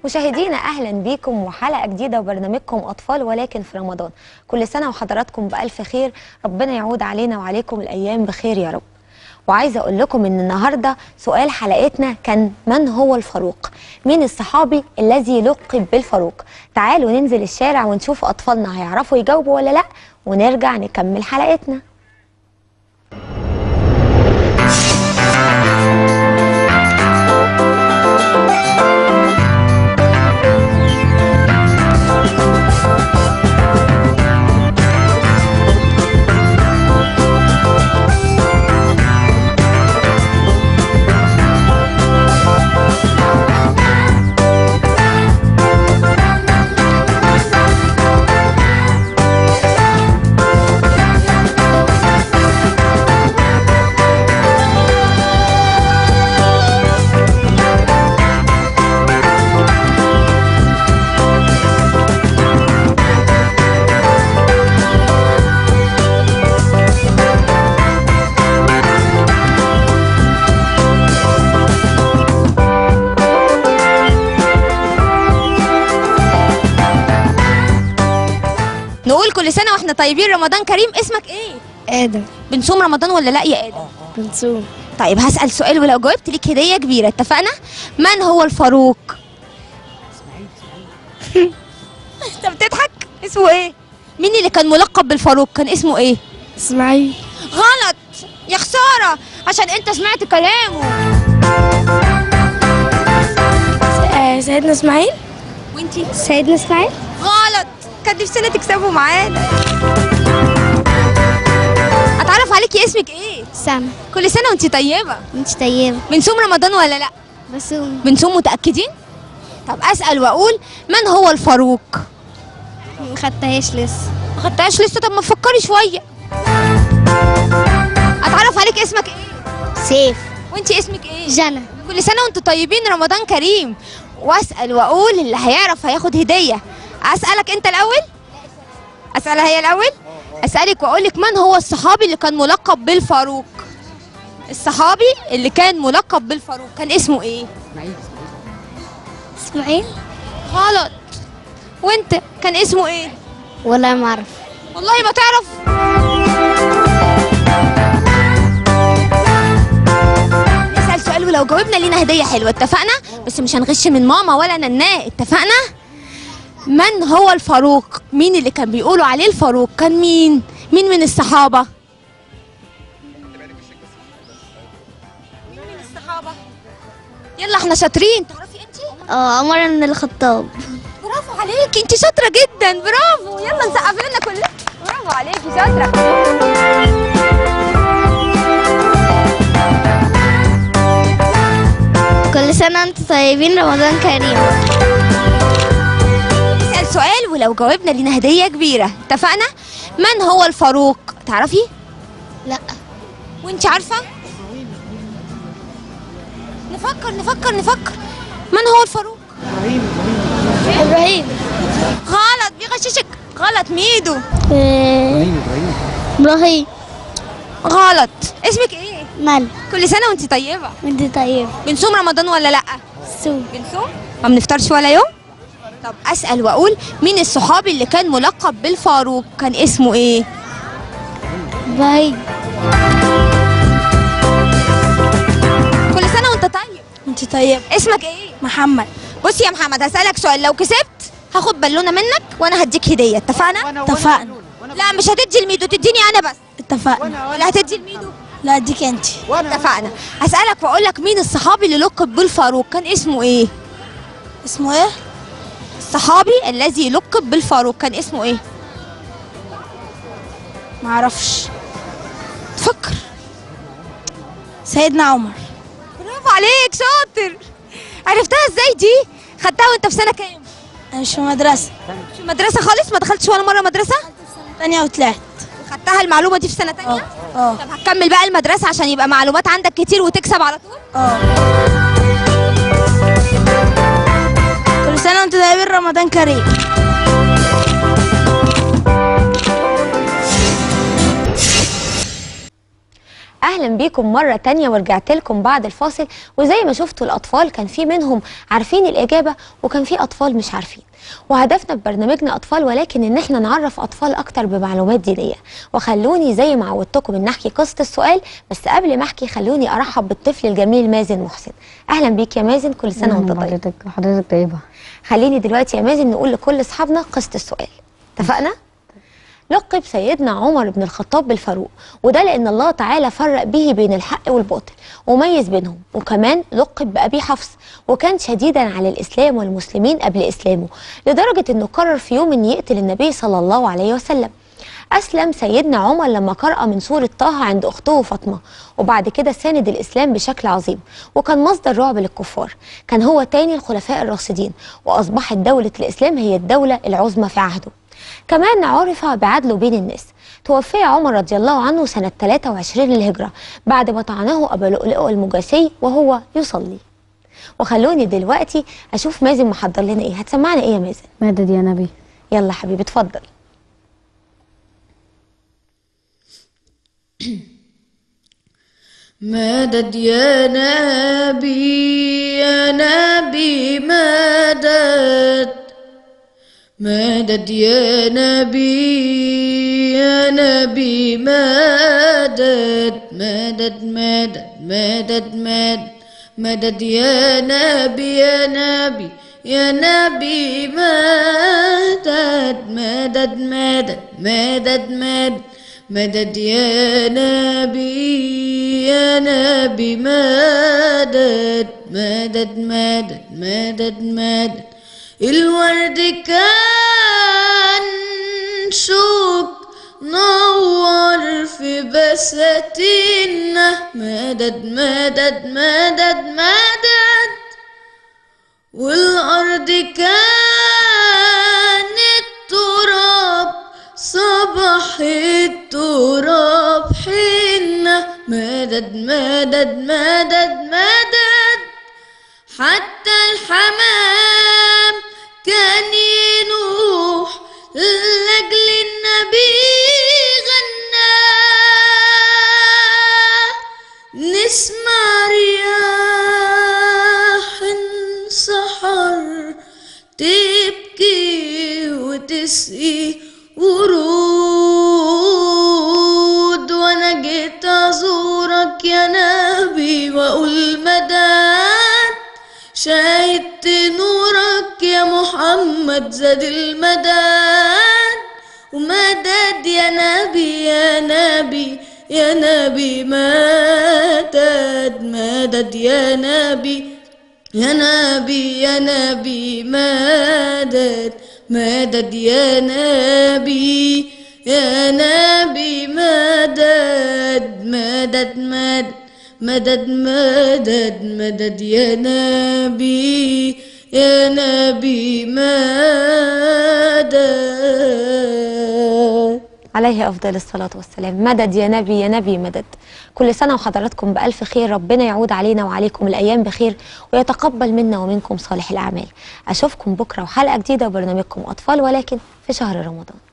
مشاهدينا اهلا بيكم وحلقه جديده وبرنامجكم اطفال ولكن في رمضان كل سنه وحضراتكم بالف خير ربنا يعود علينا وعليكم الايام بخير يا رب وعايزه اقول لكم ان النهارده سؤال حلقتنا كان من هو الفاروق مين الصحابي الذي لقب بالفاروق تعالوا ننزل الشارع ونشوف اطفالنا هيعرفوا يجاوبوا ولا لا ونرجع نكمل حلقتنا نقول كل سنه واحنا طيبين رمضان كريم اسمك ايه آدم بنصوم رمضان ولا لا يا ادم بنصوم طيب هسال سؤال ولو جاوبت ليك هديه كبيره اتفقنا من هو الفاروق انت بتضحك اسمه ايه مين اللي كان ملقب بالفاروق كان اسمه ايه اسماعيل غلط يا خساره عشان انت سمعت كلامه آه سيدنا اسماعيل وانتي سيدنا اسماعيل غلط كان نفسنا تكسبوا معانا اتعرف عليكي اسمك ايه سامة كل سنه وانت طيبه انت طيبة بنصوم رمضان ولا لا بصوم بنصوم متاكدين طب اسال واقول من هو الفاروق ما خدتهاش لسه ما خدتهاش لسه طب ما تفكري شويه اتعرف عليك اسمك ايه سيف وانت اسمك ايه جنى كل سنه وانتم طيبين رمضان كريم واسال واقول اللي هيعرف هياخد هديه اسالك انت الاول اسالها هي الاول اسالك واقول لك من هو الصحابي اللي كان ملقب بالفاروق الصحابي اللي كان ملقب بالفاروق كان اسمه ايه اسماعيل غلط وانت كان اسمه ايه ولا ما اعرف والله ما تعرف نسأل سؤال ولو جاوبنا لينا هدية حلوة اتفقنا بس مش هنغش من ماما ولا نناه اتفقنا من هو الفاروق مين اللي كان بيقولوا عليه الفاروق كان مين مين من الصحابة مين من الصحابة يلا احنا شاطرين تعرفي انتي اه عمر بن الخطاب برافو عليكي انت شاطره جدا برافو يلا نسقف لنا كلنا برافو عليكي شاطره كل سنة انتم طيبين رمضان كريم نسال سؤال ولو جاوبنا لينا هديه كبيره اتفقنا من هو الفاروق تعرفي لا وانت عارفه نفكر نفكر نفكر من هو الفاروق ابراهيم غلط بيغششك غلط ميدو ابراهيم غلط اسمك ايه مال كل سنه وانت طيبه وانت طيب بنصوم رمضان ولا لا سو بنصوم ما بنفطرش ولا يوم طب اسال واقول مين الصحابي اللي كان ملقب بالفاروق كان اسمه ايه ابراهيم كل سنه وانت طيب انت طيب اسمك ايه محمد بص يا محمد هسالك سؤال لو كسبت هاخد بالونه منك وانا هديك هديه اتفقنا اتفقنا لا مش هتدي الميدو تديني انا بس اتفقنا ولا هتدي الميدو لا اديك انت اتفقنا هسالك واقول لك مين الصحابي اللي لقب بالفاروق كان اسمه ايه اسمه ايه الصحابي الذي لقب بالفاروق كان اسمه ايه ما اعرفش فكر سيدنا عمر برافو عليك شاطر عرفتها ازاي دي خدتها وانت في سنه كام انا مش في مدرسة مش في مدرسه خالص ما دخلتش ولا مره مدرسه تانية وطلعت خدتها المعلومه دي في سنه تانية اه طب هتكمل بقى المدرسه عشان يبقى معلومات عندك كتير وتكسب على طول اه كل سنة وانتم طيبين رمضان كريم اهلا بيكم مره تانية ورجعت لكم بعد الفاصل وزي ما شفتوا الاطفال كان في منهم عارفين الاجابه وكان في اطفال مش عارفين وهدفنا في برنامجنا اطفال ولكن ان احنا نعرف اطفال اكتر بمعلومات دينيه وخلوني زي ما عودتكم ان احكي قصه السؤال بس قبل ما احكي خلوني ارحب بالطفل الجميل مازن محسن اهلا بيك يا مازن كل سنه وانت طيب حضرتك حضرتك طيبة خليني دلوقتي يا مازن نقول لكل اصحابنا قصه السؤال اتفقنا لقب سيدنا عمر بن الخطاب بالفاروق وده لان الله تعالى فرق به بين الحق والباطل وميز بينهم وكمان لقب بابي حفص وكان شديدا على الاسلام والمسلمين قبل اسلامه لدرجه انه قرر في يوم ان يقتل النبي صلى الله عليه وسلم أسلم سيدنا عمر لما قرأ من سورة طه عند أخته فاطمة وبعد كده ساند الإسلام بشكل عظيم وكان مصدر رعب للكفار كان هو تاني الخلفاء الراشدين وأصبحت دولة الإسلام هي الدولة العظمى في عهده كمان عرف بعدله بين الناس توفي عمر رضي الله عنه سنة 23 للهجرة بعد ما طعنه أبو لؤلؤ المجاسي وهو يصلي وخلوني دلوقتي أشوف مازن محضر لنا إيه هتسمعنا إيه يا مازن مدد يا نبي يلا حبيبي اتفضل مدد يا نبي يا نبي مدد مدد يا نبي يا نبي مدد مدد مدد مدد مدد مدد يا نبي يا نبي يا نبي مدد مدد مدد مدد مدد مدد يا نبي يا نبي مدد مدد مدد مدد مدد الورد كان شوك نور في بساتينه مدد مدد مدد مدد والأرض كانت تراب صبح التراب حنة مدد مدد مدد مدد حتى الحمام كان ينوح لأجل النبي غنى نسمع رياح سحر تبكي وتسقي ورود وانا جيت ازورك يا نبي واقول مدد شاهدت نورك يا محمد زاد المدد ومدد يا نبي يا نبي يا نبي مدد مدد يا نبي يا نبي يا نبي مدد مدد يا نبي يا نبي مدد مدد مدد مدد مدد مدد يا نبي يا نبي مدد عليه أفضل الصلاة والسلام مدد يا نبي يا نبي مدد كل سنة وحضراتكم بألف خير ربنا يعود علينا وعليكم الأيام بخير ويتقبل منا ومنكم صالح الأعمال أشوفكم بكرة وحلقة جديدة وبرنامجكم أطفال ولكن في شهر رمضان